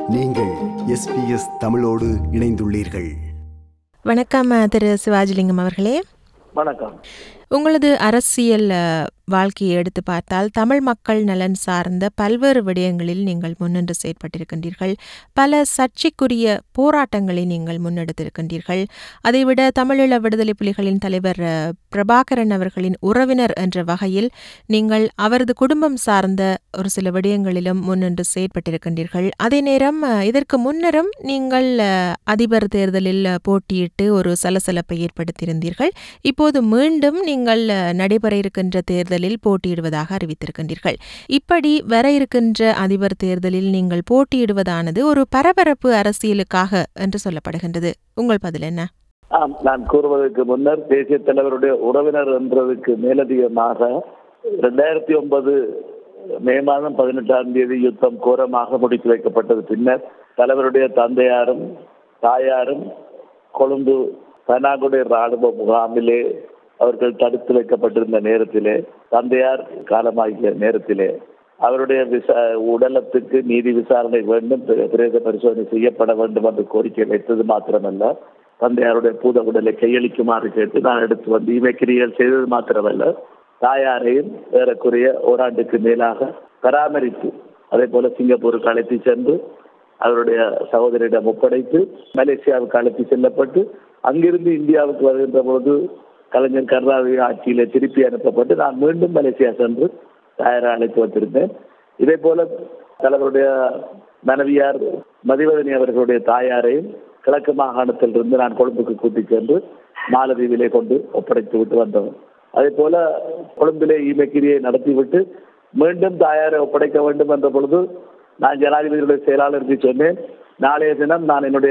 நீங்கள் எஸ்பிஎஸ் தமிழோடு இணைந்துள்ளீர்கள் வணக்கம் அஹ், திரு சிவாஜிலிங்கம் அவர்களே வணக்கம் உங்களது அரசியல் அஹ், வாழ்க்கையை எடுத்து பார்த்தால் தமிழ் மக்கள் நலன் சார்ந்த பல்வேறு விடயங்களில் நீங்கள் முன்னின்று செயற்பட்டிருக்கின்றீர்கள் பல சர்ச்சைக்குரிய போராட்டங்களை நீங்கள் முன்னெடுத்திருக்கின்றீர்கள் அதைவிட தமிழீழ விடுதலை புலிகளின் தலைவர் அஹ், பிரபாகரன் அவர்களின் உறவினர் என்ற வகையில் நீங்கள் அவரது குடும்பம் சார்ந்த ஒரு சில விடயங்களிலும் முன்னின்று செயற்பட்டிருக்கின்றீர்கள் அதே நேரம் அஹ், இதற்கு முன்னரும் நீங்கள் அஹ், அதிபர் தேர்தலில் அஹ், போட்டியிட்டு ஒரு சலசலப்பை ஏற்படுத்தியிருந்தீர்கள் இப்போது மீண்டும் நீங்கள் அஹ், நடைபெற இருக்கின்ற தேர்தலில் போட்டியிடுவதாக அறிவித்திருக்கின்றீர்கள் இப்படி வர இருக்கின்ற அதிபர் தேர்தலில் நீங்கள் போட்டியிடுவதானது ஒரு பரபரப்பு அரசியலுக்காக என்று சொல்லப்படுகின்றது உங்கள் பதில் என்ன ஆம் நான் கூறுவதற்கு முன்னர் தேசிய தலைவருடைய உறவினர் என்றதுக்கு மேலதிகமாக ரெண்டாயிரத்தி ஒன்பது மே மாதம் பதினெட்டாம் தேதி யுத்தம் கோரமாக முடித்து வைக்கப்பட்டது பின்னர் தலைவருடைய தந்தையாரும் தாயாரும் கொழும்பு பனாகுடி ராணுவ முகாமிலே அவர்கள் தடுத்து வைக்கப்பட்டிருந்த நேரத்திலே தந்தையார் காலமாகிய நேரத்திலே அவருடைய விசா உடலத்துக்கு நீதி விசாரணை வேண்டும் பிர- பிரேத பரிசோதனை செய்யப்பட வேண்டும் என்று கோரிக்கை வைத்தது மாத்திரமல்ல தந்தையாருடைய பூத உடலை கையளிக்குமாறு கேட்டு நான் எடுத்து வந்து இமைக்கிரியல் செய்தது மாத்திரமல்ல தாயாரையும் ஏறக்குறைய ஓராண்டுக்கு மேலாக பராமரித்து அதே போல சிங்கப்பூருக்கு அழைத்து சென்று அவருடைய சகோதரியிடம் ஒப்படைத்து மலேசியாவுக்கு அழைத்து செல்லப்பட்டு அங்கிருந்து இந்தியாவுக்கு வருகின்ற பொழுது கலைஞர் கருணாநிதி ஆட்சியிலே திருப்பி அனுப்பப்பட்டு நான் மீண்டும் மலேசியா சென்று தாயாரை அழைத்து வந்திருந்தேன் இதே போல தலைவருடைய மனைவியார் மதிவதனி அவர்களுடைய தாயாரையும் கிழக்கு மாகாணத்திலிருந்து நான் கொழும்புக்கு கூட்டிச் சென்று மாலதீவிலே கொண்டு ஒப்படைத்து விட்டு வந்தவன் அதே போல கொழும்பிலே ஈமக்கிரியை நடத்திவிட்டு மீண்டும் தாயாரை ஒப்படைக்க வேண்டும் என்ற பொழுது நான் ஜனாதிபதியுடைய செயலாளருக்கு சொன்னேன் நாளைய தினம் நான் என்னுடைய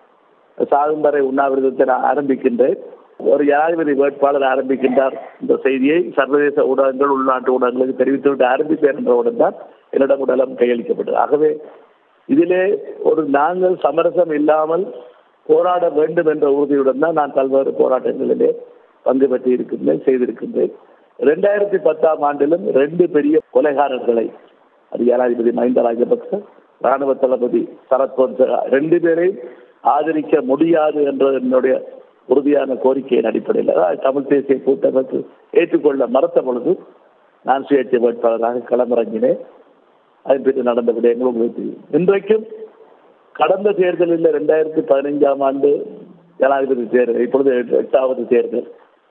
சாகும் வரை உண்ணாவிரதத்தை நான் ஆரம்பிக்கின்றேன் ஒரு ஜனாதிபதி வேட்பாளர் ஆரம்பிக்கின்றார் இந்த செய்தியை சர்வதேச ஊடகங்கள் உள்நாட்டு ஊடகங்களுக்கு தெரிவித்துவிட்டு ஆரம்பிப்பேன் என்றவுடன் தான் என்னிடம் உடலம் கையளிக்கப்பட்டது ஆகவே இதிலே ஒரு நாங்கள் சமரசம் இல்லாமல் போராட வேண்டும் என்ற உறுதியுடன் தான் நான் பல்வேறு போராட்டங்களிலே பங்கு பெற்று இருக்கின்றேன் செய்திருக்கின்றேன் ரெண்டாயிரத்தி பத்தாம் ஆண்டிலும் ரெண்டு பெரிய கொலைகாரர்களை அது ஜனாதிபதி மஹிந்த ராஜபக்ச ராணுவ தளபதி சரத் பொன்சேகா ரெண்டு பேரையும் ஆதரிக்க முடியாது என்ற என்னுடைய உறுதியான கோரிக்கையின் அடிப்படையில் அதாவது தமிழ் தேசிய கூட்டமைப்பு ஏற்றுக்கொள்ள மறுத்த பொழுது நான் சுயேட்சை வேட்பாளராக களமிறங்கினேன் அதன் பிறகு நடந்த விடயங்கள் உங்களுக்கு தெரியும். இன்றைக்கும் கடந்த தேர்தலில் ரெண்டாயிரத்தி பதினைஞ்சாம் ஆண்டு ஜனாதிபதி தேர்தல் இப்பொழுது எட்டு- எட்டாவது தேர்தல்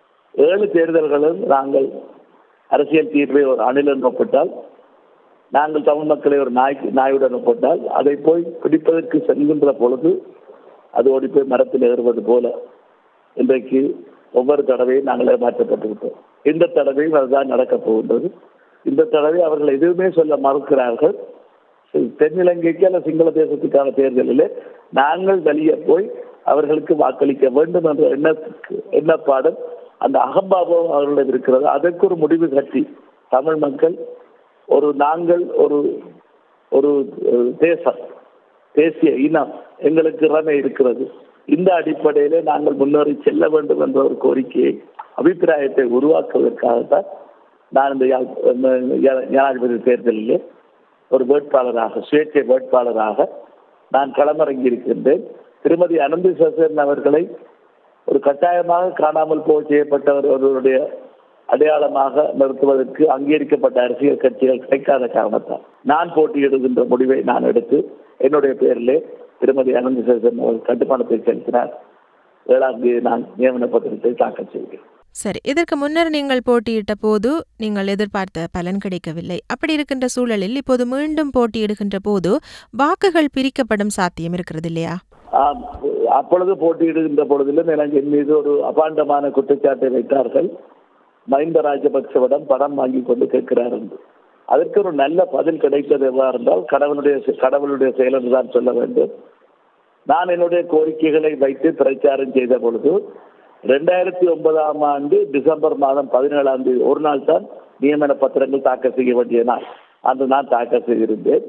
ஏழு தேர்தல்களும் நாங்கள் அரசியல் தீர்வை ஒரு அணிலுடன் ஒப்பிட்டால் நாங்கள் தமிழ் மக்களை ஒரு நாய் நாயுடன் ஒப்பிட்டால் அதை போய் பிடிப்பதற்கு செல்கின்ற பொழுது அது ஓடி போய் மரத்தில் ஏறுவது போல இன்றைக்கு ஒவ்வொரு தடவையும் நாங்கள் ஏமாற்றப்பட்டு விட்டோம் இந்த தடவையும் அதுதான் நடக்கப் போகின்றது இந்த தடவை அவர்கள் எதுவுமே சொல்ல மறுக்கிறார்கள் தென்னிலங்கைக்கு அல்ல சிங்கள தேசத்துக்கான தேர்தலிலே நாங்கள் வெளியே போய் அவர்களுக்கு வாக்களிக்க வேண்டும் என்ற எண்ணத்துக்கு எண்ணப்பாடும் அந்த அகம்பாவம் அவர்களிடம் இருக்கிறது அதற்கு ஒரு முடிவு கட்டி தமிழ் மக்கள் ஒரு நாங்கள் ஒரு ஒரு அஹ், தேசம் தேசிய இனம் எங்களுக்கு இறமை இருக்கிறது இந்த அடிப்படையிலே நாங்கள் முன்னேறி செல்ல வேண்டும் என்ற ஒரு கோரிக்கையை அபிப்பிராயத்தை உருவாக்குவதற்காகத்தான் நான் இந்த யா- இந்த ஜன- ஜனாதிபதி தேர்தலிலே ஒரு வேட்பாளராக சுயேட்சை வேட்பாளராக நான் களமிறங்கி இருக்கின்றேன் திருமதி அனந்தி சசன் அவர்களை ஒரு கட்டாயமாக காணாமல் போக செய்யப்பட்டவர் ஒருவருடைய அடையாளமாக நிறுத்துவதற்கு அங்கீகரிக்கப்பட்ட அரசியல் கட்சிகள் கிடைக்காத காரணத்தால் நான் போட்டியிடுகின்ற முடிவை நான் எடுத்து என்னுடைய பெயரிலே திருமதி அனந்தி சசன் அவர்கள் கட்டுமானத்தை செலுத்தினார் ஏழாம் தேதி நான் நியமன பத்திரத்தை தாக்கல் செய்கிறேன் சரி இதற்கு முன்னர் நீங்கள் போட்டியிட்ட போது நீங்கள் எதிர்பார்த்த பலன் கிடைக்கவில்லை அப்படி இருக்கின்ற சூழலில் இப்போது மீண்டும் போட்டியிடுகின்ற போது வாக்குகள் பிரிக்கப்படும் சாத்தியம் இருக்கிறது இல்லையா ஆம், அப்பொழுது போட்டியிடுகின்ற பொழுதிலும் எனக்கு என் மீது ஒரு அபாண்டமான குற்றச்சாட்டை வைத்தார்கள் மஹிந்த ராஜபக்சவிடம் பணம் வாங்கி கொண்டு கேட்கிறார் என்று அதற்கு ஒரு நல்ல பதில் கிடைத்தது எவ்வாறு என்றால் கடவுளுடைய செ- கடவுளுடைய செயல் என்று தான் சொல்ல வேண்டும் நான் என்னுடைய கோரிக்கைகளை வைத்து பிரச்சாரம் செய்த பொழுது ரெண்டாயிரத்தி ஒன்பதாம் ஆண்டு டிசம்பர் மாதம் பதினேழாம் தேதி ஒரு நாள் தான் நியமன பத்திரங்கள் தாக்கல் செய்ய வேண்டிய நாள் அன்று நான் தாக்கல் செய்திருந்தேன்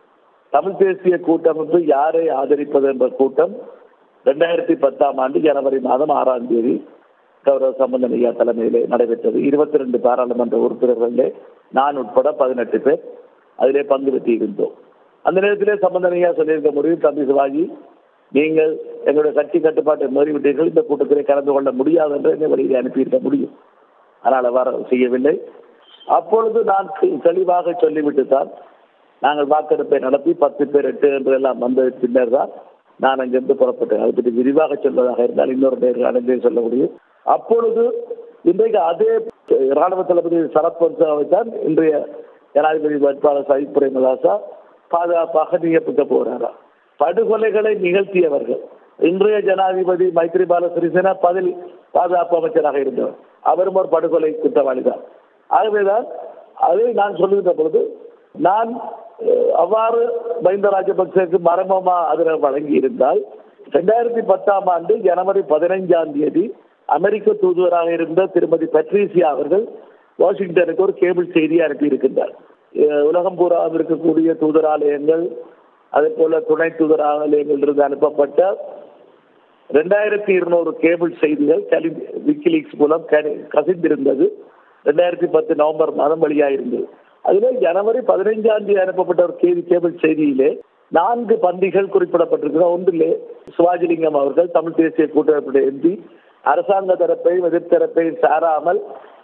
தமிழ் தேசிய கூட்டமைப்பு யாரை ஆதரிப்பது என்ற கூட்டம் ரெண்டாயிரத்தி பத்தாம் ஆண்டு ஜனவரி மாதம் ஆறாம் தேதி கௌரவ சம்பந்தன் ஐயா தலைமையிலே நடைபெற்றது இருபத்தி ரெண்டு பாராளுமன்ற உறுப்பினர்களிலே நான் உட்பட பதினெட்டு பேர் அதிலே பங்கு பெற்று இருந்தோம் அந்த நேரத்திலே சம்பந்தனையா சொல்லியிருக்க முடியும் தம்பி சிவாஜி நீங்கள் எங்களுடைய கட்சி கட்டுப்பாட்டை மீறிவிட்டீர்கள் இந்த கூட்டத்திலே கலந்து கொள்ள முடியாது என்று என்னை வழியில் அனுப்பியிருக்க முடியும் ஆனால் அவ்வாறு செய்யவில்லை அப்பொழுது நான் தெ- தெளிவாக சொல்லிவிட்டு தான் நாங்கள் வாக்கெடுப்பை நடத்தி பத்து பேர் எட்டு என்று எல்லாம் வந்த பின்னர் தான் நான் அங்கிருந்து புறப்பட்டேன் அதை பற்றி விரிவாக சொல்வதாக இருந்தால் இன்னொரு நேர்காணலே சொல்ல முடியும் அப்பொழுது இன்றைக்கு அதே ராணுவ தளபதி சரத்வன்சாவை தான் இன்றைய ஜனாதிபதி வேட்பாளர் சஜித் பிரேமதாசா பாதுகாப்பாக நியமிக்க போகிறாரா படுகொலைகளை நிகழ்த்தியவர்கள் இன்றைய ஜனாதிபதி மைத்ரிபால சிறிசேனா பதில் பாதுகாப்பு அமைச்சராக இருந்தவர் அவரும் ஒரு படுகொலை குற்றவாளி தான் ஆகவேதான் அதை நான் சொல்லுகின்ற பொழுது நான் அஹ், அவ்வாறு மஹிந்த ராஜபக்சேக்கு மரபமா ஆதரவு வழங்கி இருந்தால் ரெண்டாயிரத்தி பத்தாம் ஆண்டு ஜனவரி பதினைஞ்சாம் தேதி அமெரிக்க தூதுவராக இருந்த திருமதி பட்ரீசியா அவர்கள் வாஷிங்டனுக்கு ஒரு கேபிள் செய்தி அனுப்பி இருக்கின்றார் அஹ், உலகம் பூரா இருக்கக்கூடிய தூதராலயங்கள் அதே போல துணை தூதராலயங்கள் இருந்து அனுப்பப்பட்ட ரெண்டாயிரத்தி இருநூறு கேபிள் செய்திகள் கலி விக்கிலீக்ஸ் மூலம் கனி- கசிந்திருந்தது ரெண்டாயிரத்தி பத்து நவம்பர் மாதம் வெளியாக இருந்தது அதில் ஜனவரி பதினைஞ்சாம் தேதி அனுப்பப்பட்ட ஒரு கேவி கேபிள் செய்தியிலே நான்கு பந்திகள் குறிப்பிடப்பட்டிருக்கிறது ஒன்றிலே சிவாஜிலிங்கம் அவர்கள் தமிழ் தேசிய கூட்டமைப்புடைய எம்பி அரசாங்க தரப்பையும் எதிர்த்தரப்பையும் சாராமல்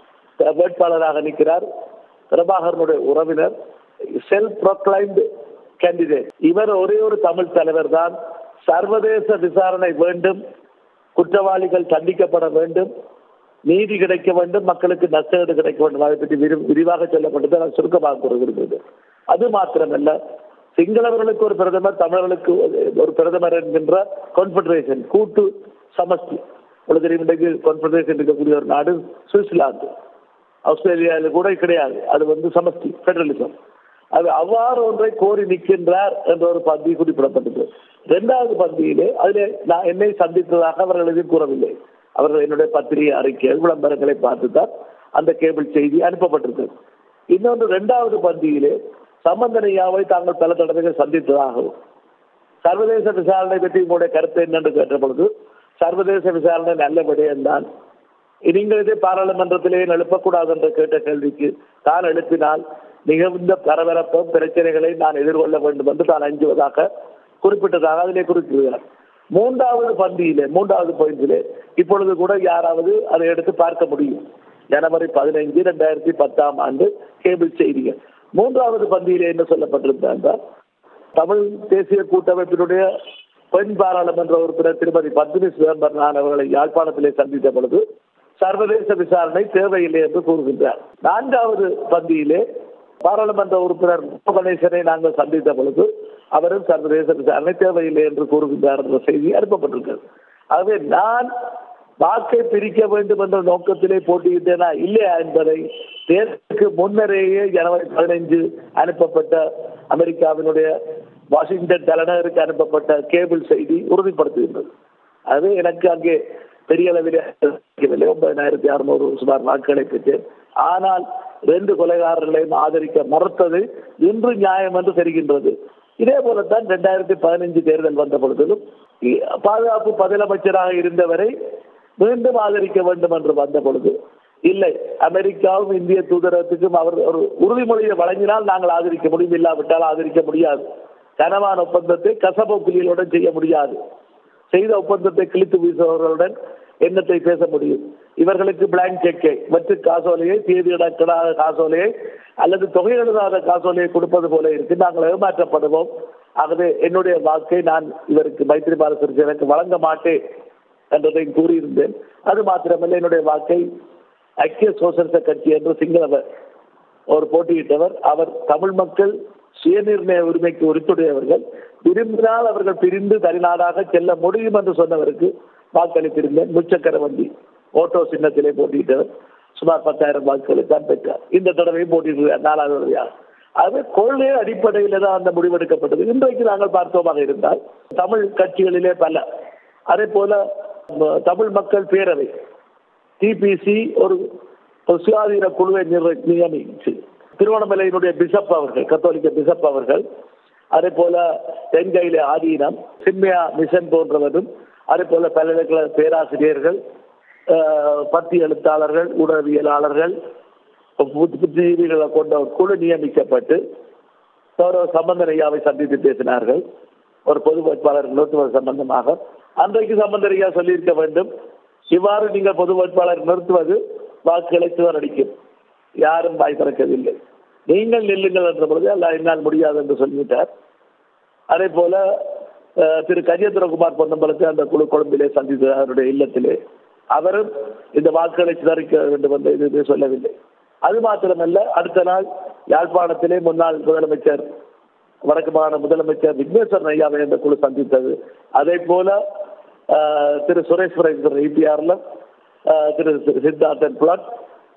வேட்பாளராக நிற்கிறார் பிரபாகரனுடைய உறவினர் செல்ஃப் ப்ரொக்ளைம்டு கேண்டிடேட் இவர் ஒரே ஒரு தமிழ் தலைவர் தான் சர்வதேச விசாரணை வேண்டும் குற்றவாளிகள் தண்டிக்கப்பட வேண்டும் நீதி கிடைக்க வேண்டும் மக்களுக்கு நஷ்டஈடு கிடைக்க வேண்டும் அதை பற்றி விரி- விரிவாக சொல்லப்பட்டது நான் சுருக்கமாக கூற விரும்புகிறேன் அது மாத்திரமல்ல சிங்களவர்களுக்கு ஒரு பிரதமர் தமிழர்களுக்கு ஒரு- ஒரு பிரதமர் என்கின்ற கான்ஃபெடரேஷன் கூட்டு சமஷ்டி உங்களுக்கு தெரியும் இன்றைக்கு கான்ஃபெடரேஷன் இருக்கக்கூடிய ஒரு நாடு சுவிட்சர்லாந்து ஆஸ்திரேலியாவில் கூட கிடையாது அது வந்து சமஷ்டி பெடரலிசம் அது அவ்வாறு ஒன்றை கோரி நிற்கின்றார் என்ற ஒரு பந்தி குறிப்பிடப்பட்டது இரண்டாவது பந்தியிலே அதிலே நான் என்னை சந்தித்ததாக அவர்கள் எதுவும் கூறவில்லை அவர்கள் என்னுடைய பத்திரிகை அறிக்கைகள் விளம்பரங்களை பார்த்து தான் அந்த கேபிள் செய்தி அனுப்பப்பட்டிருக்கிறது இன்னொன்று இரண்டாவது பந்தியிலே சம்பந்தனையாவை தாங்கள் பல தடவைகள் சந்தித்ததாகவும் சர்வதேச விசாரணை பற்றி உங்களுடைய கருத்து என்னென்று கேட்ட பொழுது சர்வதேச விசாரணை நல்ல விடயம்தான் நீங்கள் இதை பாராளுமன்றத்திலே எழுப்பக்கூடாது என்று கேட்ட கேள்விக்கு தான் எழுப்பினால் மிகுந்த பரபரப்பும் பிரச்சனைகளை நான் எதிர்கொள்ள வேண்டும் என்று தான் அஞ்சுவதாக குறிப்பிட்டதாக அதிலே குறிப்பிடுகிறார் மூன்றாவது பந்தியிலே மூன்றாவது பாயிண்டிலே இப்பொழுது கூட யாராவது அதை எடுத்து பார்க்க முடியும் ஜனவரி பதினைஞ்சு ரெண்டாயிரத்தி பத்தாம் ஆண்டு கேபிள் செய்திகள் மூன்றாவது பந்தியிலே என்ன சொல்லப்பட்டிருந்தால் தமிழ் தேசிய கூட்டமைப்பினுடைய பெண் பாராளுமன்ற உறுப்பினர் திருமதி பத்மினி சிதம்பரனான் அவர்களை யாழ்ப்பாணத்திலே சந்தித்த பொழுது சர்வதேச விசாரணை தேவையில்லை என்று கூறுகின்றார் நான்காவது பந்தியிலே பாராளுமன்ற உறுப்பினர் மு. கணேசனை நாங்கள் சந்தித்த பொழுது அவரும் சர்வதேச விசாரணை தேவையில்லை என்று கூறுகின்றார் என்ற செய்தி அனுப்பப்பட்டிருக்கிறது ஆகவே நான் வாக்கை பிரிக்க வேண்டும் என்ற நோக்கத்திலே போட்டியிட்டேனா இல்லையா என்பதை தேர்தலுக்கு முன்னரேயே ஜனவரி பதினைஞ்சு அனுப்பப்பட்ட அமெரிக்காவினுடைய வாஷிங்டன் தலைநகருக்கு அனுப்பப்பட்ட கேபிள் செய்தி உறுதிப்படுத்துகின்றது அது எனக்கு அங்கே பெரிய அளவில் கிடைக்கவில்லை ஒன்பதாயிரத்தி அறுநூறு சுமார் வாக்குகளை பெற்றேன் ஆனால் ரெண்டு கொலைகாரர்களையும் ஆதரிக்க மறுத்தது இன்று நியாயம் என்று தெரிகின்றது இதே போலத்தான் ரெண்டாயிரத்தி பதினைஞ்சு தேர்தல் வந்த பொழுதிலும் இ- பாதுகாப்பு பதிலமைச்சராக இருந்தவரை மீண்டும் ஆதரிக்க வேண்டும் என்று வந்த பொழுது இல்லை அமெரிக்காவும் இந்திய தூதரகத்துக்கும் அவர் ஒரு உறுதிமொழியை வழங்கினால் நாங்கள் ஆதரிக்க முடியும் இல்லாவிட்டால் ஆதரிக்க முடியாது கனவான் ஒப்பந்தத்தை கசபோக்கிலிகளுடன் செய்ய முடியாது செய்த ஒப்பந்தத்தை கிழித்து வீசுபவர்களுடன் எண்ணத்தை பேச முடியும் இவர்களுக்கு பிளாங்க் செக்கை வெற்று காசோலையை தேதியிடப்படாத காசோலையை அல்லது தொகை எழுதாத காசோலையை கொடுப்பது போல இருக்கு நாங்கள் ஏமாற்றப்படுவோம் ஆகவே என்னுடைய வாக்கை நான் இவருக்கு மைத்திரிபால சிறிசேனக்கு வழங்க மாட்டேன் என்றதையும் கூறியிருந்தேன் அது மாத்திரமல்ல என்னுடைய வாக்கை ஐக்கிய சோசலிச கட்சி என்று சிங்களவர் ஒரு போட்டியிட்டவர் அவர் தமிழ் மக்கள் சுயநிர்ணய உரிமைக்கு உரித்துடையவர்கள் விரும்பினால் அவர்கள் பிரிந்து தனிநாடாக செல்ல முடியும் என்று சொன்னவருக்கு வாக்களித்திருந்தேன் முச்சக்கர வண்டி ஓட்டோ சின்னத்திலே போட்டியிட்டவர் சுமார் பத்தாயிரம் வாக்குகளை தான் பெற்றார் இந்த தடவையும் போட்டியிடுகிறார் நாலாவது தடவையாக அது கொள்கை அடிப்படையில் தான் அந்த முடிவெடுக்கப்பட்டது இன்றைக்கு நாங்கள் பார்த்தோமாக இருந்தால் தமிழ் கட்சிகளிலே பல அதே போல ம- தமிழ் மக்கள் பேரவை டிபிசி ஒரு ஒரு சுயாதீன குழுவை நிர்வ- நியமிச்சு திருவண்ணாமலையினுடைய பிஷப் அவர்கள் கத்தோலிக்க பிஷப் அவர்கள் அதே போல தென்கையிலே ஆதீனம் சின்மயா மிஷன் போன்றவரும் அதே போல பல்கலைக்கழக பேராசிரியர்கள் அஹ், பத்தி எழுத்தாளர்கள் ஊடகவியலாளர்கள் புத்தி- புத்திஜீவிகளை கொண்ட ஒரு குழு நியமிக்கப்பட்டு கௌரவ சம்பந்தன் ஐயாவை சந்தித்து பேசினார்கள் ஒரு பொது வேட்பாளர் நிறுத்துவது சம்பந்தமாக அன்றைக்கு சம்பந்தன் ஐயா சொல்லியிருக்க வேண்டும் இவ்வாறு நீங்கள் பொது வேட்பாளர் நிறுத்துவது வாக்குகளை சிவரடிக்கும் யாரும் வாய் திறக்கவில்லை நீங்கள் நில்லுங்கள் என்ற பொழுது அல்ல என்னால் முடியாது என்று சொல்லிவிட்டார் அதே போல அஹ், திரு கஜேந்திரகுமார் பொன்னம்பலத்தை அந்த குழு கொழும்பிலே சந்தித்து அவருடைய இல்லத்திலே அவரும் இந்த வாக்குகளை சிதறிக்க வேண்டும் என்று எதுவுமே சொல்லவில்லை அது மாத்திரமல்ல அடுத்த நாள் யாழ்ப்பாணத்திலே முன்னாள் முதலமைச்சர் வடக்கு மாகாண முதலமைச்சர் விக்னேஸ்வரன் ஐயாவை இந்த குழு சந்தித்தது அதே போல அஹ், திரு சுரேஷ் பிரேசர் இபிஆர்ல திரு திரு சித்தார்த்தன் பிளாட்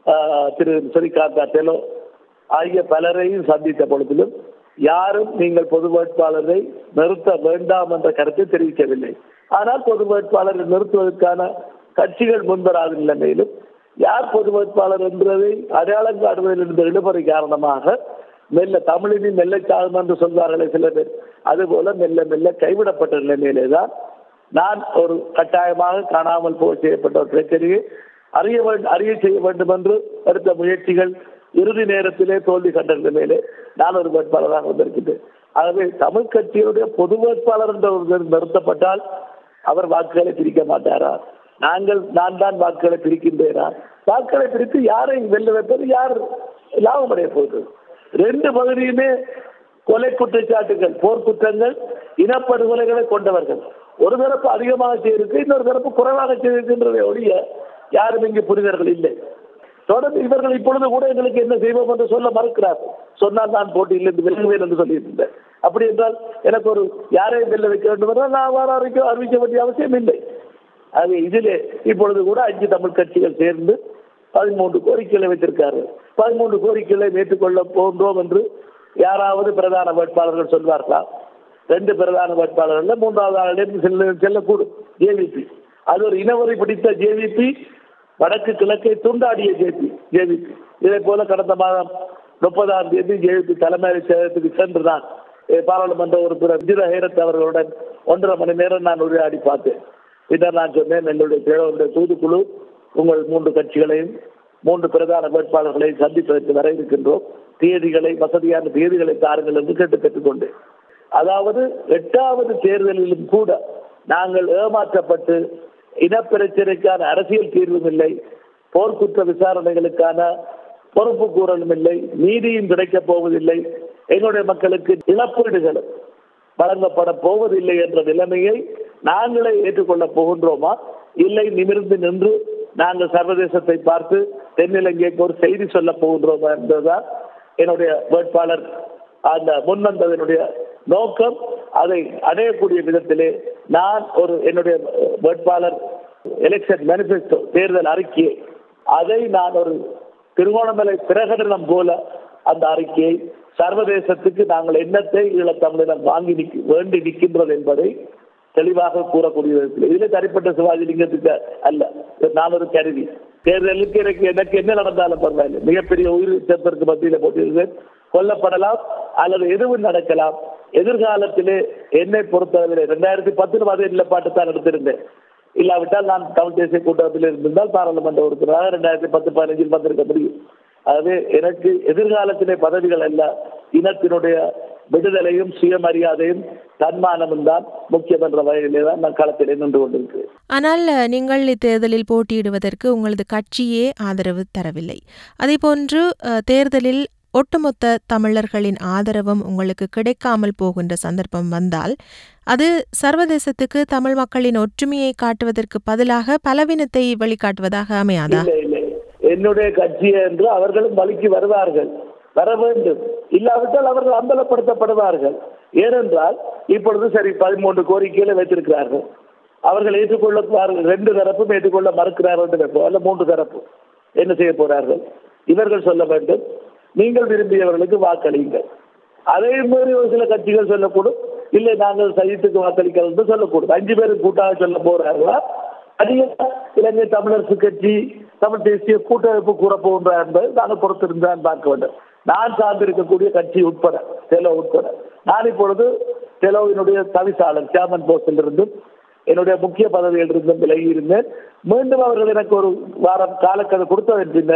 திரு ஸ்ரீகாந்தா டெலோ ஆகிய பலரையும் சந்தித்த பொழுதிலும் யாரும் நீங்கள் பொது வேட்பாளரை நிறுத்த வேண்டாம் என்ற கருத்தை தெரிவிக்கவில்லை ஆனால் பொது வேட்பாளரை நிறுத்துவதற்கான கட்சிகள் முன்வராத நிலைமையிலும் யார் பொது வேட்பாளர் என்பதை அடையாளம் காட்டுவதில் இருந்த இழுபறி காரணமாக மெல்ல தமிழினி மெல்ல சாகும் என்று சொல்வார்களே சில பேர் அதுபோல மெல்ல மெல்ல கைவிடப்பட்ட நிலைமையிலே தான் நான் ஒரு கட்டாயமாக காணாமல் போக செய்யப்பட்ட ஒரு பிரச்சனையை அறிய வேண்டும் அறிய செய்ய வேண்டும் என்று எடுத்த முயற்சிகள் இறுதி நேரத்திலே தோல்வி கண்ட நிலையிலே நான் ஒரு வேட்பாளராக வந்திருக்கின்றேன் ஆகவே தமிழ் கட்சியினுடைய பொது வேட்பாளர் என்ற ஒருவர் நிறுத்தப்பட்டால் அவர் வாக்குகளை பிரிக்க மாட்டாரா நாங்கள் நான் தான் வாக்குகளை பிரிக்கின்றேனா வாக்குகளை பிரித்து யாரை வெல்ல வைப்பது யார் லாபம் அடைய போகுது ரெண்டு பகுதியுமே கொலை குற்றச்சாட்டுகள் போர் குற்றங்கள் இனப்படுகொலைகளை கொண்டவர்கள் ஒரு தரப்பு அதிகமாக செய்திருக்கு இன்னொரு தரப்பு குறைவாக செய்திருக்கின்றதை ஒழிய யாரும் இங்கு புரிதர்கள் இல்லை தொடர்ந்து இவர்கள் இப்பொழுது கூட எங்களுக்கு என்ன செய்வோம் என்று சொல்ல மறுக்கிறார் சொன்னால் நான் போட்டியிலிருந்து விலகுவேன் என்று சொல்லியிருந்தேன் அப்படி என்றால் எனக்கு ஒரு யாரையும் வெல்ல வைக்க வேண்டும் என்றால் நான் அவ்வாறு அறிவிக்க அறிவிக்க வேண்டிய அவசியம் இல்லை அது இதிலே இப்பொழுது கூட அஞ்சு தமிழ் கட்சிகள் சேர்ந்து பதிமூன்று கோரிக்கைகளை வைத்திருக்காரு பதிமூன்று கோரிக்கைகளை ஏற்றுக்கொள்ள போன்றோம் என்று யாராவது பிரதான வேட்பாளர்கள் சொல்வார்களா ரெண்டு பிரதான வேட்பாளர்கள் மூன்றாவது ஆளிடம் செல்ல செல்லக்கூடும் ஜேவிபி அது ஒரு இனவரை பிடித்த ஜேவிபி வடக்கு கிழக்கை துண்டாடிய ஜேபி ஜேவிபி இதே போல கடந்த மாதம் முப்பதாம் தேதி ஜேவிபி தலைமை செயலகத்துக்கு சென்று நான் eh, பாராளுமன்ற உறுப்பினர் விஜித ஹேரத் அவர்களுடன் ஒன்றரை மணி நேரம் நான் உரையாடி பார்த்தேன் பின்னர் நான் சொன்னேன் எங்களுடைய தேவையுடைய தூதுக்குழு உங்கள் மூன்று கட்சிகளையும் மூன்று பிரதான வேட்பாளர்களையும் சந்திப்பதற்கு வர இருக்கின்றோம் தேதிகளை வசதியான தேதிகளை தாருங்கள் என்று கேட்டு பெற்றுக்கொண்டேன் அதாவது எட்டாவது தேர்தலிலும் கூட நாங்கள் ஏமாற்றப்பட்டு இனப்பிரச்சனைக்கான அரசியல் தீர்வும் இல்லை போர்க்குற்ற விசாரணைகளுக்கான பொறுப்பு கூறலும் இல்லை நீதியும் கிடைக்கப் போவதில்லை எங்களுடைய மக்களுக்கு இழப்பீடுகளும் வழங்கப்பட போவதில்லை என்ற நிலைமையை நாங்களே ஏற்றுக்கொள்ளப் போகின்றோமா இல்லை நிமிர்ந்து நின்று நாங்கள் சர்வதேசத்தை பார்த்து தென்னிலங்கைக்கு ஒரு செய்தி சொல்ல போகின்றோமா என்பதுதான் என்னுடைய வேட்பாளர் அந்த முன்வந்ததனுடைய நோக்கம் அதை அடையக்கூடிய விதத்திலே நான் ஒரு என்னுடைய வேட்பாளர் எலெக்ஷன் மேனிஃபெஸ்டோ தேர்தல் அறிக்கையை அதை நான் ஒரு திருவோணமலை பிரகடனம் போல அந்த அறிக்கையை சர்வதேசத்துக்கு நாங்கள் என்னத்தை ஈழத்தமிழினம் வாங்கி நிக்க வேண்டி நிற்கின்றது என்பதை தெளிவாக கூறக்கூடிய விதத்தில் இதில் தனிப்பட்ட சிவாஜி லிங்கத்துக்கு அல்ல நான் ஒரு கருவி தேர்தலுக்கு எனக்கு எனக்கு என்ன நடந்தாலும் பரவாயில்லை மிகப்பெரிய உயிர் சேப்பதற்கு மத்தியில் போட்டியிருக்கிறேன் கொல்லப்படலாம் அல்லது எதுவும் நடக்கலாம் எதிர்காலத்திலே என்னை பொறுத்தவரை ரெண்டாயிரத்தி பத்தில் அதே நிலப்பாட்டு தான் எடுத்திருந்தேன் இல்லாவிட்டால் நான் தமிழ் தேசிய கூட்டத்தில் இருந்திருந்தால் பாராளுமன்ற உறுப்பினராக ரெண்டாயிரத்தி பத்து பதினஞ்சில் வந்திருக்க முடியும் ஆகவே எனக்கு எதிர்காலத்திலே பதவிகள் அல்ல இனத்தினுடைய விடுதலையும் சுயமரியாதையும் தன்மானமும் தான் முக்கியம் என்ற வகையிலே தான் நான் களத்திலே நின்று கொண்டிருக்கிறேன் ஆனால் அஹ், நீங்கள் இத்தேர்தலில் போட்டியிடுவதற்கு உங்களது கட்சியே ஆதரவு தரவில்லை அதேபோன்று அஹ், தேர்தலில் ஒட்டுமொத்த தமிழர்களின் ஆதரவும் உங்களுக்கு கிடைக்காமல் போகின்ற சந்தர்ப்பம் வந்தால் அது சர்வதேசத்துக்கு தமிழ் மக்களின் ஒற்றுமையை காட்டுவதற்கு பதிலாக பலவீனத்தை வெளிக்காட்டுவதாக அமையாதா இல்லை இல்லை என்னுடைய கட்சி என்று அவர்களும் வழிக்கு வருவார்கள் வர வேண்டும் இல்லாவிட்டால் அவர்கள் அம்பலப்படுத்தப்படுவார்கள் ஏனென்றால் இப்பொழுது சரி பதிமூன்று கோரிக்கைகளை வைத்திருக்கிறார்கள் அவர்கள் ஏற்றுக்கொள்ளுவார்கள் ரெண்டு தரப்பும் ஏற்றுக்கொள்ள மறுக்கிறார்கள் என்று வைப்போம். அல்ல மூன்று தரப்பு என்ன செய்ய போறார்கள் இவர்கள் சொல்ல வேண்டும் நீங்கள் விரும்பியவர்களுக்கு வாக்களியுங்கள் அதே மாதிரி ஒரு சில கட்சிகள் சொல்லக்கூடும் இல்லை நாங்கள் சைத்துக்கு வாக்களிக்கிறோம் என்று சொல்லக்கூடும் அஞ்சு பேர் கூட்டாக சொல்ல போறார்களா அதிக இலங்கை தமிழரசு கட்சி தமிழ் தேசிய கூட்டமைப்பு கூற போகின்றார் என்பதை நாங்கள் பொறுத்திருந்தான் பார்க்க வேண்டும் நான் சார்ந்திருக்கக்கூடிய கட்சி உட்பட தெலோ உட்பட நான் இப்பொழுது தெலோவினுடைய தவிசாளர் சேர்மன் போஸ்டில் இருந்தும் என்னுடைய முக்கிய பதவியில் இருந்தும் விலகி இருந்தேன் மீண்டும் அவர்கள் எனக்கு ஒரு வாரம் காலக்கதை கொடுத்ததன் பின்னர்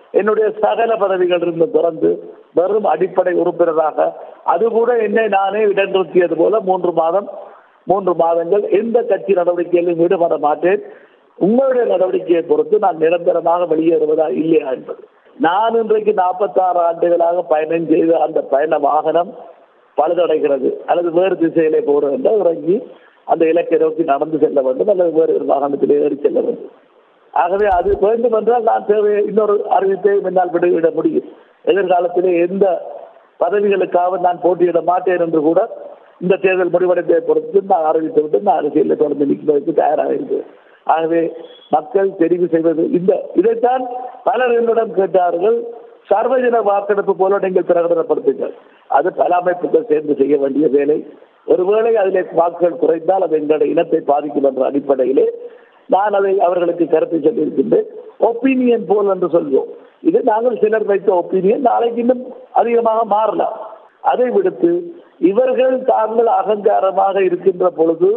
என்னுடைய சகல பதவிகள் இருந்து திறந்து வெறும் அடிப்படை உறுப்பினராக அது கூட என்னை நானே இடநிறுத்தியது போல மூன்று மாதம் மூன்று மாதங்கள் எந்த கட்சி நடவடிக்கையிலும் ஈடுபட மாட்டேன் உங்களுடைய நடவடிக்கையை பொறுத்து நான் நிரந்தரமாக வெளியேறுவதா இல்லையா என்பது நான் இன்றைக்கு நாற்பத்தாறு ஆண்டுகளாக பயணம் செய்த அந்த பயண வாகனம் பழுதடைகிறது அல்லது வேறு திசையிலே போடும் என்றால் இறங்கி அந்த இலக்கை நோக்கி நடந்து செல்ல வேண்டும் அல்லது வேறு ஒரு வாகனத்திலே ஏறி செல்ல வேண்டும் ஆகவே அது வேண்டும் என்றால் நான் தேவை இன்னொரு அறிவிப்பை முன்னால் விட முடியும் எதிர்காலத்திலே எந்த பதவிகளுக்காக நான் போட்டியிட மாட்டேன் என்று கூட இந்த தேர்தல் முடிவடைந்ததை பொறுத்து நான் அறிவித்து விட்டு நான் அரசியலில் தொடர்ந்து நிற்பதற்கு தயாராக இருக்கிறேன் ஆகவே மக்கள் தெரிவு செய்வது இந்த இதைத்தான் பலர் என்னிடம் கேட்டார்கள் சர்வஜன வாக்கெடுப்பு போல நீங்கள் பிரகடனப்படுத்துங்கள் அது பல அமைப்புகள் சேர்ந்து செய்ய வேண்டிய வேலை ஒருவேளை அதிலே வாக்குகள் குறைந்தால் அது எங்களுடைய இனத்தை பாதிக்கும் என்ற அடிப்படையிலே நான் அதை அவர்களுக்கு கருத்து சொல்லியிருக்கின்றேன் ஒப்பீனியன் போல் என்று சொல்வோம் இது நாங்கள் சிலர் வைத்த ஒப்பீனியன் நாளைக்கு இன்னும் அதிகமாக மாறலாம் அதை விடுத்து இவர்கள் தாங்கள் அகங்காரமாக இருக்கின்ற பொழுது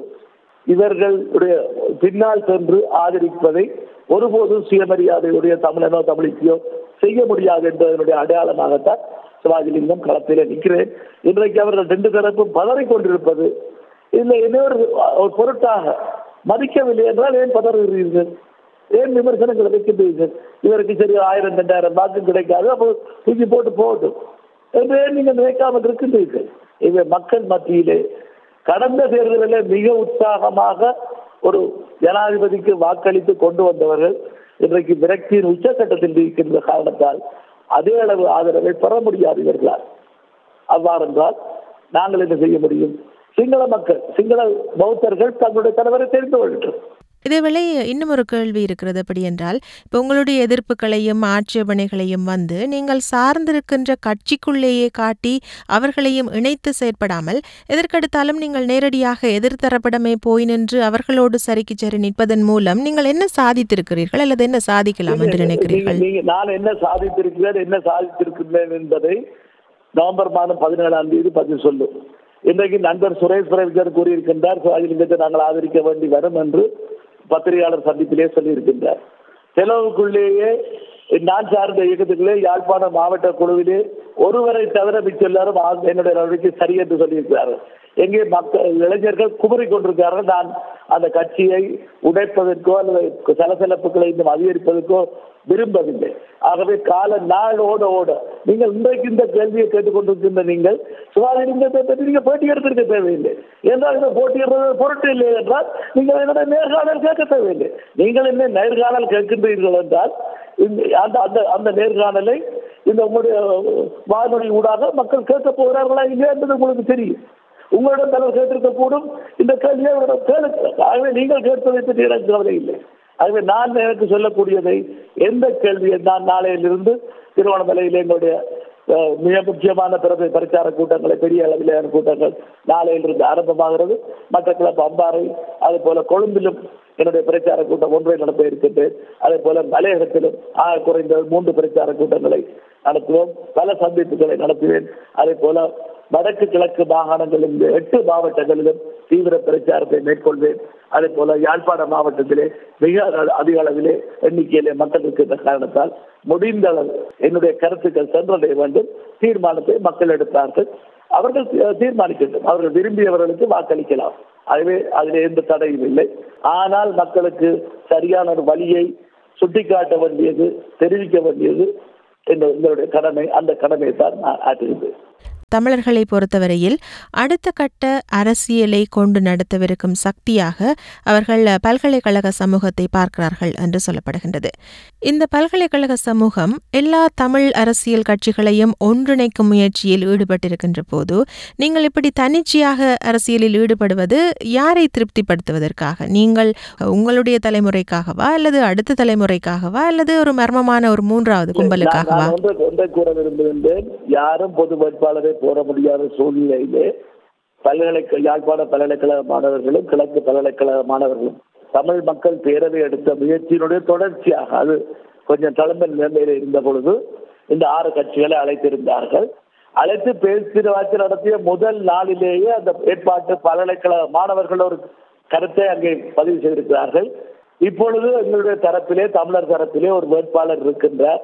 இவர்களுடைய பின்னால் சென்று ஆதரிப்பதை ஒருபோதும் சுயமரியாதையுடைய தமிழனோ தமிழிக்கையோ செய்ய முடியாது என்பதனுடைய அடையாளமாகத்தான் சிவாஜிலிங்கம் களத்திலே நிற்கிறேன் இன்றைக்கு அவர்கள் ரெண்டு தரப்பும் பதறிக் கொண்டிருப்பது இல்லை இன்னொரு ஒரு பொருட்டாக மதிக்கவில்லை என்றால் ஏன் பதறுகிறீர்கள் ஏன் விமர்சனங்களை வைக்கின்றீர்கள் இவருக்கு சரி ஆயிரம் ரெண்டாயிரம் வாக்கு கிடைக்காது அப்போ தூக்கி போட்டு போகட்டும் என்று ஏன் நீங்கள் நினைக்காமல் இருக்கின்றீர்கள் இவை மக்கள் மத்தியிலே கடந்த தேர்தலில் மிக உற்சாகமாக ஒரு ஜனாதிபதிக்கு வாக்களித்து கொண்டு வந்தவர்கள் இன்றைக்கு விரக்தியின் உச்சக்கட்டத்தில் இருக்கின்ற காரணத்தால் அதே அளவு ஆதரவை பெற முடியாது இவர்களால் அவ்வாறென்றால் நாங்கள் என்ன செய்ய முடியும் சிங்கள மக்கள் சிங்கள பௌத்தர்கள் தங்களுடைய தலைவரை தெரிந்து கொள்ளட்டும் இதேவேளை இன்னும் ஒரு கேள்வி இருக்கிறது அப்படி என்றால் இப்போ உங்களுடைய எதிர்ப்புகளையும் ஆட்சேபனைகளையும் வந்து நீங்கள் சார்ந்திருக்கின்ற கட்சிக்குள்ளேயே காட்டி அவர்களையும் இணைத்து செயற்படாமல் எதற்கெடுத்தாலும் நீங்கள் நேரடியாக எதிர்த்தரப்பிடமே போய் நின்று அவர்களோடு சரிக்கு சரி நிற்பதன் மூலம் நீங்கள் என்ன சாதித்திருக்கிறீர்கள் அல்லது என்ன சாதிக்கலாம் என்று நினைக்கிறீர்கள் நீங்க நான் என்ன சாதித்திருக்கிறேன் என்ன சாதித்திருக்கிறேன் என்பதை நவம்பர் மாதம் பதினேழாம் தேதி பதிவு சொல்லும் இன்றைக்கு நண்பர் சுரேஷ் பிரவிஜர் கூறியிருக்கின்றார் சிவாஜிலிங்கத்தை நாங்கள் ஆதரிக்க வேண்டி வரும் என்று பத்திரிகையாளர் சந்திப்பிலே சொல்லியிருக்கின்றார் செலவுக்குள்ளேயே நான் சார்ந்த இயக்கத்துக்குள்ளே யாழ்ப்பாண மாவட்ட குழுவிலே ஒருவரை தவிர மிச்ச எல்லாரும் ஆ- என்னுடைய நடவடிக்கை சரி என்று சொல்லியிருக்கிறார்கள் எங்கே மக்கள் இளைஞர்கள் குமரி கொண்டிருக்கிறார்கள் நான் அந்த கட்சியை உடைப்பதற்கோ அல்லது சலசலப்புகளை இன்னும் அதிகரிப்பதற்கோ விரும்பவில்லை ஆகவே கால நாள் ஓட ஓட நீங்கள் இன்றைக்கு இந்த கேள்வியை கேட்டுக்கொண்டிருக்கின்ற நீங்கள் சுகாதாரத்தை பற்றி நீங்க பேட்டி எடுத்திருக்க தேவையில்லை என்றால் இந்த போட்டியிடுறது பொருட்டு இல்லை என்றால் நீங்கள் என்னோட நேர்காணல் கேட்க தேவையில்லை நீங்கள் என்ன நேர்காணல் கேட்கின்றீர்கள் என்றால் இந்த அந்த அந்த அந்த நேர்காணலை இந்த உங்களுடைய வானொலி ஊடாக மக்கள் கேட்க போகிறார்களா இல்லையா என்பது உங்களுக்கு தெரியும் உங்களிடம் தலைவர் கேட்டிருக்க கூடும் இந்த கேள்வியை அவரிடம் கேளுங்க ஆகவே நீங்கள் கேட்பதை பற்றி எனக்கு கவலை இல்லை ஆகவே நான் எனக்கு சொல்லக்கூடியதை எந்த கேள்வியை நான் நாளையிலிருந்து திருவண்ணாமலையில் எங்களுடைய அஹ், மிக முக்கியமான பிறகு பிரச்சார கூட்டங்களை பெரிய அளவிலான கூட்டங்கள் நாளையிலிருந்து ஆரம்பமாகிறது மட்டக்களப்பு அம்பாறை அதே போல கொழும்பிலும் என்னுடைய பிரச்சார கூட்டம் ஒன்றை நடத்த இருக்கின்றேன் அதே போல மலையகத்திலும் ஆக குறைந்த மூன்று பிரச்சார கூட்டங்களை நடத்துவோம் பல சந்திப்புகளை நடத்துவேன் அதே போல வடக்கு கிழக்கு மாகாணங்களில் இந்த எட்டு மாவட்டங்களிலும் தீவிர பிரச்சாரத்தை மேற்கொள்வேன் அதே போல யாழ்ப்பாண மாவட்டத்திலே மிக அ- அதிக அளவிலே எண்ணிக்கையிலே மக்கள் இருக்கின்ற காரணத்தால் முடிந்த அளவு என்னுடைய கருத்துக்கள் சென்றடைய வேண்டும் தீர்மானத்தை மக்கள் எடுத்தார்கள் அவர்கள் தீ- தீர்மானிக்கட்டும் அவர்கள் விரும்பியவர்களுக்கு வாக்களிக்கலாம் ஆகவே அதில் எந்த தடையும் இல்லை ஆனால் மக்களுக்கு சரியான ஒரு வழியை சுட்டிக்காட்ட வேண்டியது தெரிவிக்க வேண்டியது என்ற- எங்களுடைய கடமை அந்த கடமையை தான் நான் ஆற்றுகின்றேன் தமிழர்களை பொறுத்தவரையில் அடுத்த கட்ட அரசியலை கொண்டு நடத்தவிருக்கும் சக்தியாக அவர்கள் பல்கலைக்கழக சமூகத்தை பார்க்கிறார்கள் என்று சொல்லப்படுகின்றது இந்த பல்கலைக்கழக சமூகம் எல்லா தமிழ் அரசியல் கட்சிகளையும் ஒன்றிணைக்கும் முயற்சியில் ஈடுபட்டிருக்கின்ற போது நீங்கள் இப்படி தன்னிச்சையாக அரசியலில் ஈடுபடுவது யாரை திருப்திப்படுத்துவதற்காக நீங்கள் உங்களுடைய தலைமுறைக்காகவா அல்லது அடுத்த தலைமுறைக்காகவா அல்லது ஒரு மர்மமான ஒரு மூன்றாவது நான் கும்பலுக்காகவா நான் ஒன்றை ஒன்றை கூற விரும்புகின்றேன் யாரும் பொது வேட்பாளரை போட முடியாத சூழ்நிலையிலே பல்கலைக்கழக யாழ்ப்பாண பல்கலைக்கழக மாணவர்களும் கிழக்கு பல்கலைக்கழக மாணவர்களும் தமிழ் மக்கள் பேரவை எடுத்த முயற்சியினுடைய தொடர்ச்சியாக அது கொஞ்சம் தலைமை நிலைமையில் இருந்த பொழுது இந்த ஆறு கட்சிகளை அழைத்திருந்தார்கள் அழைத்து பேச்சுவார்த்தை நடத்திய முதல் நாளிலேயே அந்த ஏற்பாட்டு பல்கலைக்கழக மாணவர்கள் ஒரு கருத்தை அங்கே பதிவு செய்திருக்கிறார்கள் இப்பொழுது எங்களுடைய தரப்பிலே தமிழர் தரப்பிலே ஒரு வேட்பாளர் இருக்கின்றார்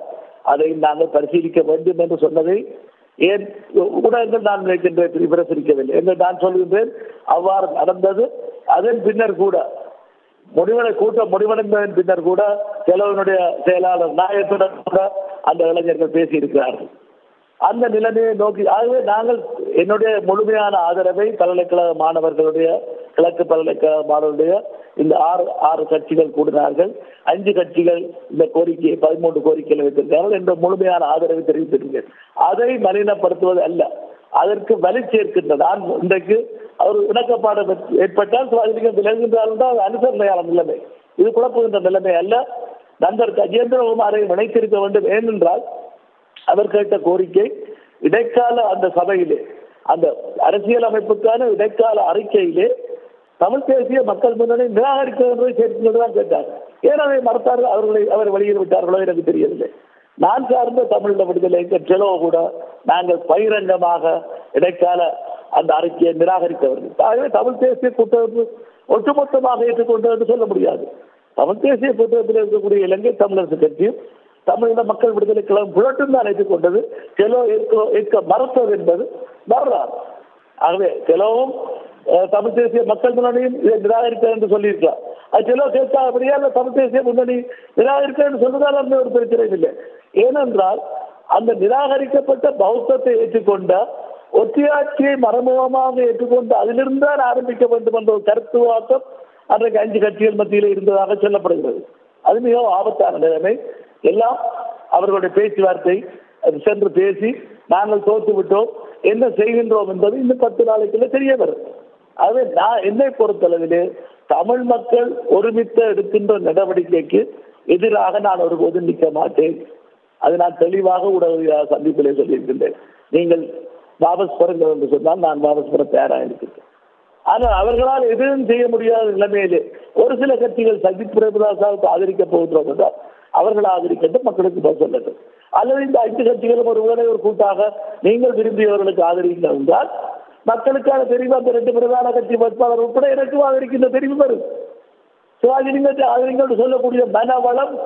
அதை நாங்கள் பரிசீலிக்க வேண்டும் என்று சொன்னதை ஏன் ஊடகங்கள் நான் நினைக்கின்றேன் பிரசரிக்கவில்லை என்று நான் சொல்கின்றேன் அவ்வாறு நடந்தது அதன் பின்னர் கூட முடிவடை கூட்டம் முடிவடைந்ததன் பின்னர் கூட செலவனுடைய செயலாளர் நாயத்துடன் கூட அந்த இளைஞர்கள் பேசியிருக்கிறார்கள் அந்த நிலைமையை நோக்கி ஆகவே நாங்கள் என்னுடைய முழுமையான ஆதரவை பல்கலைக்கழக மாணவர்களுடைய கிழக்கு பல்கலைக்கழக மாணவர்களுடைய இந்த ஆறு ஆறு கட்சிகள் கூடினார்கள் அஞ்சு கட்சிகள் இந்த கோரிக்கையை பதிமூன்று கோரிக்கைகளை வைத்திருக்கிறார்கள் என்ற முழுமையான ஆதரவை தெரிவித்திருக்கிறேன் அதை மலினப்படுத்துவது அல்ல அதற்கு வலி சேர்க்கின்ற நான் இன்றைக்கு அவர் இணக்கப்பாடு ஏற்பட்டால் சுவாதிகம் விலகுகின்றால் தான் அது அனுசரணையான நிலைமை இது குழப்புகின்ற நிலைமை அல்ல நண்பர் கஜேந்திரகுமாரை இணைத்திருக்க வேண்டும் ஏனென்றால் அவர் கேட்ட கோரிக்கை இடைக்கால அந்த சபையிலே அந்த அரசியல் அமைப்புக்கான இடைக்கால அறிக்கையிலே தமிழ் தேசிய மக்கள் முன்னணி நிராகரிக்க என்பதை சேர்த்து தான் கேட்டார் ஏன் அதை மறுத்தார்கள் அவர்களை அவர் வெளியில் விட்டார்களோ எனக்கு தெரியவில்லை நான் சார்ந்த தமிழ் விடுதலை செலோ கூட நாங்கள் பகிரங்கமாக இடைக்கால அந்த அறிக்கையை நிராகரித்தவர்கள் ஆகவே தமிழ் தேசிய கூட்டமைப்பு ஒட்டுமொத்தமாக ஏற்றுக்கொண்டது என்று சொல்ல முடியாது தமிழ் தேசிய கூட்டமைப்பில் இருக்கக்கூடிய இலங்கை தமிழரசு கட்சியும் தமிழக மக்கள் விடுதலை கழகம் புரட்டும் தான் ஏற்றுக்கொண்டது செலோ ஏற்க ஏற்க மறுத்தது என்பது வரலாறு ஆகவே செலவும் தமிழ் தேசிய மக்கள் முன்னணியும் இதை நிராகரிக்க என்று சொல்லியிருக்கிறார் அது செலவு கேட்காதபடியா அந்த தமிழ் தேசிய முன்னணி நிராகரிக்க என்று சொன்னதால் அந்த ஒரு பிரச்சனை இல்லை ஏனென்றால் அந்த நிராகரிக்கப்பட்ட பௌத்தத்தை ஏற்றுக்கொண்ட ஒத்தியாட்சியை மறைமுகமாக ஏற்றுக்கொண்டு அதிலிருந்து தான் ஆரம்பிக்க வேண்டும் என்ற ஒரு கருத்துவாக்கம் அன்றைக்கு அஞ்சு கட்சிகள் மத்தியில் இருந்ததாக சொல்லப்படுகிறது அது மிகவும் ஆபத்தான நிலைமை எல்லாம் அவர்களுடைய பேச்சுவார்த்தை சென்று பேசி நாங்கள் தோற்று விட்டோம் என்ன செய்கின்றோம் என்பது இந்த பத்து நாளைக்குள்ள தெரிய வரும் ஆகவே நான் என்னை பொறுத்தளவிலே தமிழ் மக்கள் ஒருமித்த எடுக்கின்ற நடவடிக்கைக்கு எதிராக நான் ஒருபோதும் நிற்க மாட்டேன் அது நான் தெளிவாக ஊடக சந்திப்பிலே சொல்லியிருக்கின்றேன் நீங்கள் வாபஸ் பெறுங்கள் என்று சொன்னால் நான் வாபஸ் பெற தயாராக இருக்கிறேன் ஆனால் அவர்களால் எதுவும் செய்ய முடியாத நிலைமையிலே ஒரு சில கட்சிகள் சஜித் பிரேமதாசாவுக்கு ஆதரிக்க போகின்றோம் என்றால் அவர்கள் ஆதரிக்கட்டும் மக்களுக்கு பதில் சொல்லட்டும் அல்லது இந்த ஐந்து கட்சிகளும் ஒரு வேலை ஒரு கூட்டாக நீங்கள் விரும்பியவர்களுக்கு ஆதரிங்கள் என்றால் மக்களுக்கான தெரிவு அந்த ரெண்டு பிரதான கட்சி வேட்பாளர் உட்பட எனக்கு ஆதரிக்கின்ற தெரிவு வரும் சிவாஜிலிங்கத்தை ஆதரிங்கள் சொல்லக்கூடிய மன வளம்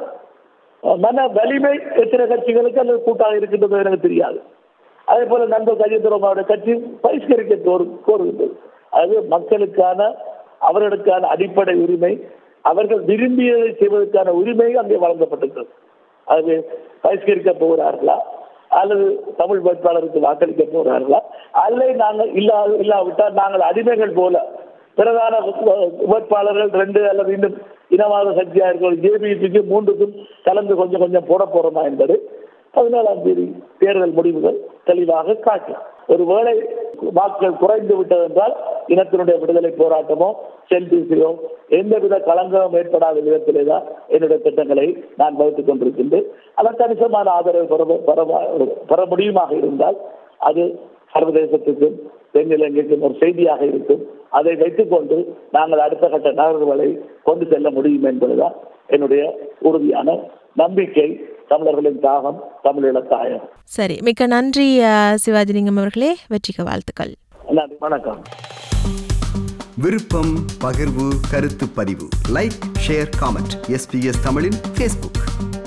மன வலிமை எத்தனை கட்சிகளுக்கு அல்லது கூட்டாக இருக்கின்றது எனக்கு தெரியாது அதே போல நண்பர் கஜேந்திரமாவோட கட்சி பரிஷ்கரிக்க கோரு கோருகின்றது அது மக்களுக்கான அவர்களுக்கான அடிப்படை உரிமை அவர்கள் விரும்பியதை செய்வதற்கான உரிமை அங்கே வழங்கப்பட்டிருக்கிறது அது பரிஷ்கரிக்க போகிறார்களா அல்லது தமிழ் வேட்பாளருக்கு வாக்களிக்க போகிறார்களா அல்லது நாங்கள் இல்லா இல்லாவிட்டால் நாங்கள் அடிமைகள் போல பிரதான வேட்பாளர்கள் ரெண்டு அல்லது இன்னும் இனவாத சக்தியாக இருக்கிற ஜேபிபிக்கு மூன்றுக்கும் கலந்து கொஞ்சம் கொஞ்சம் போட போறோமா என்பது பதினாலாம் தேதி தேர்தல் முடிவுகள் தெளிவாக காட்டும் ஒருவேளை வாக்குகள் குறைந்து விட்டது என்றால் இனத்தினுடைய விடுதலை போராட்டமோ செல்பிசியோ எந்தவித களங்கமும் ஏற்படாத விதத்திலே தான் என்னுடைய திட்டங்களை நான் வகுத்துக் கொண்டிருக்கின்றேன் அதற்கு கணிசமான ஆதரவு பெற பெற முடியுமாக இருந்தால் அது சர்வதேசத்துக்கும் தென்னிலங்கைக்கும் ஒரு செய்தியாக இருக்கும் அதை வைத்துக்கொண்டு நாங்கள் அடுத்த கட்ட நகர்வுகளை கொண்டு செல்ல முடியும் என்பதுதான் என்னுடைய உறுதியான நம்பிக்கை தமிழர்களின் தாகம் தமிழீழ தாயம் சரி மிக்க நன்றி சிவாஜிலிங்கம் அவர்களே வெற்றிக்கு வாழ்த்துக்கள் நன்றி வணக்கம் விருப்பம் பகிர்வு கருத்து பதிவு லைக் ஷேர் காமெண்ட் எஸ்பிஎஸ் தமிழின் ஃபேஸ்புக்